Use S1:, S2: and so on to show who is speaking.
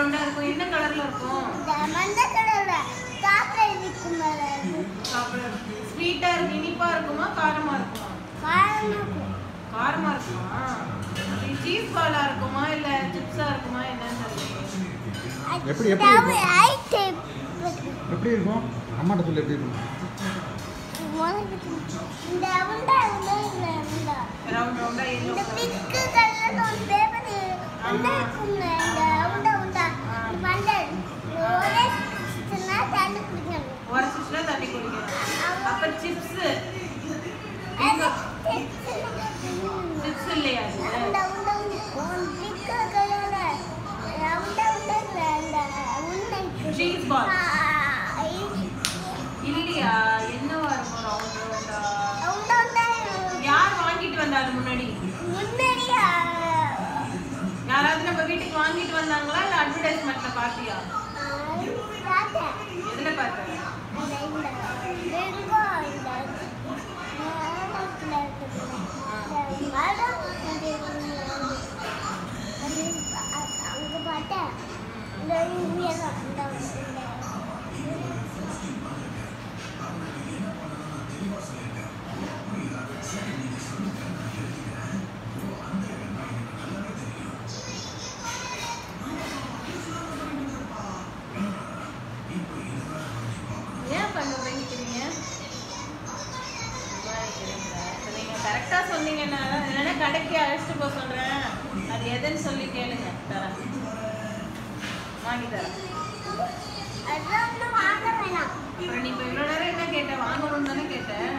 S1: ரவுண்டா இருக்கும் என்ன கலர்ல இருக்கும்
S2: இந்த மஞ்சள் கலர்ல சாக்லேட் விற்கும்
S1: ஸ்வீட்டா இருக்கு இனிப்பா இருக்குமா காரமா இருக்குமா
S2: காரமா இருக்கும்
S1: காரமா இருக்குமா அது சீஸ் பாலா இருக்குமா இல்ல சிப்ஸா இருக்குமா என்னன்னு தெரியல
S3: எப்படி- எப்படி இருக்கும்?
S2: ஐ டைப்
S3: எப்படி இருக்கும் அம்மாட்ட சொல்லி எப்படி இருக்கும்
S2: இந்த உண்டா உண்டா இந்த உண்டா
S1: ரவுண்ட் ரவுண்டா
S2: இந்த
S1: எல்லோ
S2: பிங்க் கலர்ல ஒரு பேப்பர் உண்டா இருக்கும்ல இந்த உண்டா உண்டா இந்த மஞ்சள் ஒரே சின்ன தண்ணி குடிக்கணும்
S1: உரைச்சிச்சுனா தண்ணி குடிக்கணும் அப்ப சிப்ஸ்
S2: அது
S1: சிப்ஸ் இல்லையா அது
S2: உண்டா உண்டா ஒரு பிங்க் கலர்ல உண்டா உண்டா இந்த உண்டை
S1: Cheese ball. இல்லையா என்னவா இருக்கும் ரவுண்ட் ரவுண்டா
S2: உண்டா உண்டா
S1: யார் வாங்கிட்டு வந்தா அது முன்னாடி
S2: முன்னாடியா
S1: யாராவது நம்ம வீட்டுக்கு வாங்கிட்டு வந்தாங்களா இல்ல அட்வர்டைஸ்மெண்ட்ல பாத்தியா
S2: பார்த்தேன்
S1: எதுல பார்த்த
S2: அந்த இந்த வெங்கோ இந்த நேரத்துல இருக்குது. இந்த மரம் அது அது அ- அங்க பார்த்தேன் இந்த இங்கே தான் இந்த இந்த
S1: ஏன் பண்ண வாங்கிக்கிறீங்க நீங்க கரெக்டா சொன்னீங்கன்னா இல்லைன்னா கடைக்கு அழைச்சிட்டு போக சொல்றேன் அது எதுன்னு சொல்லி கேளுங்க தரேன் வாங்கி தரேன்
S2: அதெல்லாம் ஒண்ணும் வாங்க வேணாம்
S1: அப்புறம் நீ இப்போ இவ்வளோ நேரம் என்ன கேட்ட வாங்கணும்னு தானே கேட்டேன்